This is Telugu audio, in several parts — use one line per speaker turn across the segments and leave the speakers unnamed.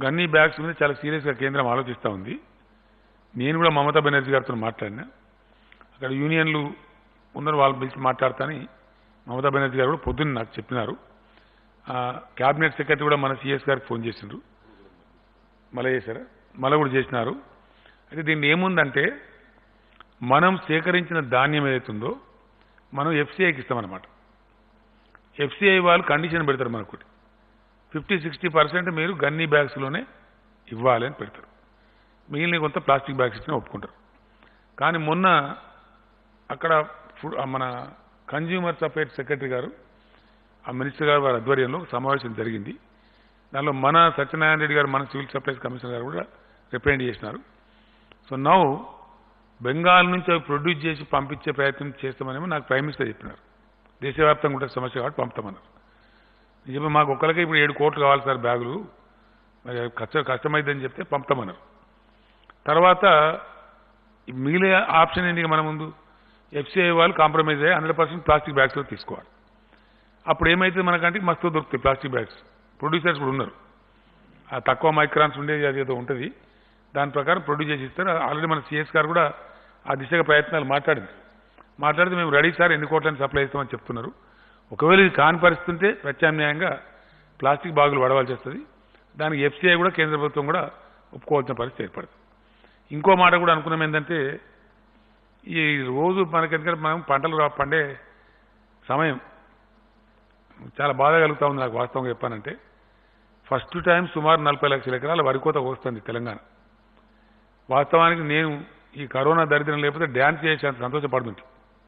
గన్నీ బ్యాగ్స్ మీద చాలా సీరియస్గా కేంద్రం ఆలోచిస్తూ ఉంది నేను కూడా మమతా బెనర్జీ గారితో మాట్లాడినా అక్కడ యూనియన్లు ఉన్నారు వాళ్ళు పిలిచి మాట్లాడతాని మమతా బెనర్జీ గారు కూడా పొద్దున్న నాకు చెప్పినారు ఆ, క్యాబినెట్ సెక్రటరీ కూడా మన సిఎస్ గారికి ఫోన్ చేసిండ్రు మళ్ళీ చేశారా మళ్ళీ కూడా చేసినారు అయితే దీన్ని ఏముందంటే మనం సేకరించిన ధాన్యం ఏదైతుందో మనం ఎఫ్సీఐకి ఇస్తామన్నమాట ఎఫ్సీఐ వాళ్ళు కండిషన్ పెడతారు మనకు ఫిఫ్టీ సిక్స్టీ పర్సెంట్ మీరు గన్నీ బ్యాగ్స్లోనే ఇవ్వాలి అని పెడతారు మిగిలిన కొంత ప్లాస్టిక్ బ్యాగ్స్ ఇచ్చినా ఒప్పుకుంటారు కానీ మొన్న అక్కడ ఫుడ్ ఆ మన కన్జ్యూమర్స్ అఫైర్స్ సెక్రటరీ గారు ఆ మినిస్టర్ గారు వారి ఆధ్వర్యంలో ఒక సమావేశం జరిగింది దానిలో మన సత్యనారాయణ రెడ్డి గారు మన సివిల్ సప్లైస్ కమిషనర్ గారు కూడా రిప్రజెంట్ చేసినారు సో నౌ బెంగాల్ నుంచి అవి ప్రొడ్యూస్ చేసి పంపించే ప్రయత్నం చేస్తామనేమో నాకు ప్రైమ్ మినిస్టర్ చెప్పినారు దేశవ్యాప్తంగా ఉంటే సమస్య కాబట్టి పంపుతామన్నారు నేను చెప్పి మాకు ఒక్కరికి ఇప్పుడు ఏడు కోట్లు కావాలి సార్ బ్యాగులు మరి అది కష్ట కష్టమైందని చెప్తే పంపుతామన్నారు తర్వాత ఈ మిగిలిన ఆప్షన్ ఏంటి ఇక మన ముందు ఎఫ్సిఐ వాళ్ళు కాంప్రమైజ్ అయ్యి హండ్రెడ్ పర్సెంట్ ప్లాస్టిక్ బ్యాగ్స్లో తీసుకోవాలి అప్పుడు ఏమైతే మనకంటే మస్తు దొరుకుతాయి ప్లాస్టిక్ బ్యాగ్స్ ప్రొడ్యూసర్స్ కూడా ఉన్నారు ఆ తక్కువ మైక్రాన్స్ ఉండేది అది ఏదో ఉంటుంది దాని ప్రకారం ప్రొడ్యూస్ చేసి ఇస్తారు ఆల్రెడీ మన సిఎస్ గారు కూడా ఆ దిశగా ప్రయత్నాలు మాట్లాడింది మాట్లాడితే మేము రెడీ సార్ ఎన్ని కోట్లని సప్లై ఇస్తామని చెప్తున్నారు ఒకవేళ ఇది కాని పరిస్థితి ఉంటే ప్రత్యామ్నాయంగా ప్లాస్టిక్ బాగులు వడవలసి వస్తుంది దానికి ఎఫ్సీఐ కూడా కేంద్ర ప్రభుత్వం కూడా ఒప్పుకోవాల్సిన పరిస్థితి ఏర్పడుతుంది ఇంకో మాట కూడా అనుకున్నాం ఏంటంటే ఈ రోజు మనకి ఎందుకంటే మనం పంటలు రా- పండే సమయం చాలా బాధ కలుగుతా ఉంది నాకు వాస్తవంగా చెప్పానంటే ఫస్ట్ టైం సుమారు నలభై లక్షల ఎకరాల వరి కోత వస్తుంది తెలంగాణ వాస్తవానికి నేను ఈ కరోనా దరిద్రం లేకపోతే డ్యాన్స్ చేసి అంత సంతోషపడుతుంటే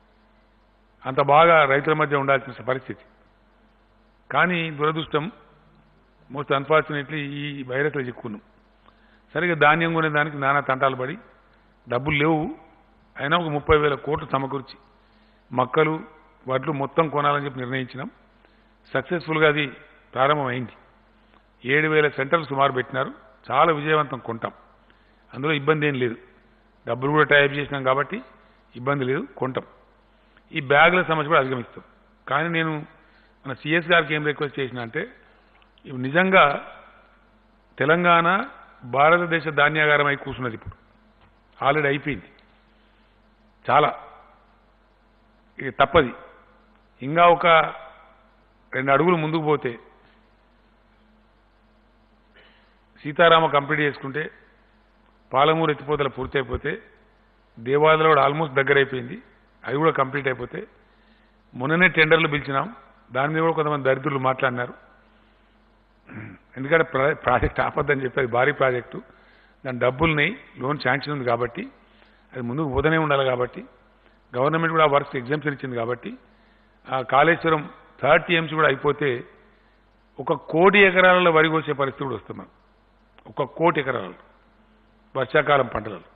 అంత బాగా రైతుల మధ్య ఉండాల్సిన పరిస్థితి కానీ దురదృష్టం మోస్ట్ అన్ఫార్చునేట్లీ ఈ వైరస్లో చిక్కున్నాం సరిగ్గా ధాన్యం కొనే దానికి నానా తంటాలు పడి డబ్బులు లేవు అయినా ఒక ముప్పై వేల కోట్లు సమకూర్చి మక్కలు వడ్లు మొత్తం కొనాలని చెప్పి నిర్ణయించినాం సక్సెస్ఫుల్గా అది ప్రారంభమైంది ఏడు వేల సెంటర్లు సుమారు పెట్టినారు చాలా విజయవంతం కొంటాం అందులో ఇబ్బంది ఏం లేదు డబ్బులు కూడా టైప్ చేసినాం కాబట్టి ఇబ్బంది లేదు కొంటాం ఈ బ్యాగుల సమస్య కూడా అధిగమిస్తాం కానీ నేను మన సిఎస్ గారికి ఏం రిక్వెస్ట్ చేసిన అంటే ఇవి నిజంగా తెలంగాణ భారతదేశ ధాన్యాగారం అయి కూర్చున్నది ఇప్పుడు ఆల్రెడీ అయిపోయింది చాలా ఇది తప్పది ఇంకా ఒక రెండు అడుగులు ముందుకు పోతే సీతారామ కంప్లీట్ చేసుకుంటే పాలమూరు ఎత్తిపోతల పూర్తి అయిపోతే దేవాలయంలో కూడా ఆల్మోస్ట్ దగ్గర అయిపోయింది అవి కూడా కంప్లీట్ అయిపోతే మొన్ననే టెండర్లు పిలిచినాం దాని మీద కూడా కొంతమంది దరిద్రులు మాట్లాడినారు ఎందుకంటే ప్రా- ప్రాజెక్ట్ ఆపద్దని చెప్పేది భారీ ప్రాజెక్టు దాని డబ్బుల్ని లోన్ శాంక్షన్ ఉంది కాబట్టి అది ముందుకు పోతూనే ఉండాలి కాబట్టి గవర్నమెంట్ కూడా ఆ వర్క్స్ ఎగ్జామ్షన్ ఇచ్చింది కాబట్టి ఆ కాళేశ్వరం థర్డ్ టీఎంసీ కూడా అయిపోతే ఒక కోటి ఎకరాలలో వరి కోసే పరిస్థితి కూడా వస్తున్నాం ఒక కోటి ఎకరాలలో వర్షాకాలం పంటలలో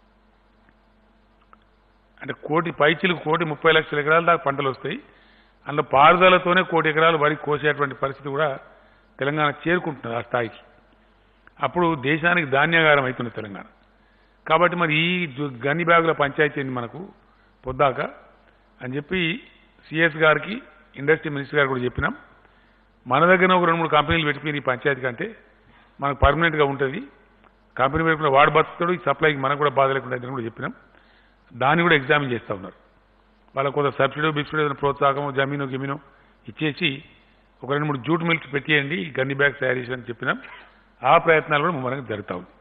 అంటే కోటి పైచిలు కోటి ముప్పై లక్షల ఎకరాల దాకా పంటలు వస్తాయి అందులో పారుదలతోనే కోటి ఎకరాలు వరి కోసేటువంటి పరిస్థితి కూడా తెలంగాణ చేరుకుంటున్నది ఆ స్థాయికి అప్పుడు దేశానికి ధాన్యాగారం అవుతుంది తెలంగాణ కాబట్టి మరి ఈ జు- గన్ని బ్యాగుల పంచాయతీ ఏంది మనకు పొద్దాక అని చెప్పి సిఎస్ గారికి ఇండస్ట్రీ మినిస్టర్ గారు కూడా చెప్పినాం మన దగ్గర ఒక రెండు మూడు కంపెనీలు పెట్టుకుని ఈ పంచాయతీ కంటే మనకు పర్మనెంట్గా ఉంటుంది కంపెనీ పెట్టుకున్న వాడు బతుకుతాడు ఈ సప్లైకి మనకు కూడా బాధ లేకుండా అని కూడా చెప్పినాం దాన్ని కూడా ఎగ్జామిన్ చేస్తూ ఉన్నారు వాళ్ళకు కొంత సబ్సిడీ బిస్సిడీ ఏదైనా ప్రోత్సాహం జమీను గిమీను ఇచ్చేసి ఒక రెండు మూడు జూట్ మిల్క్స్ పెట్టేయండి ఈ గన్ని బ్యాగ్స్ తయారు చేసి అని చెప్పినాం ఆ ప్రయత్నాలు కూడా ముమ్మరంగా జరుగుతూ ఉంది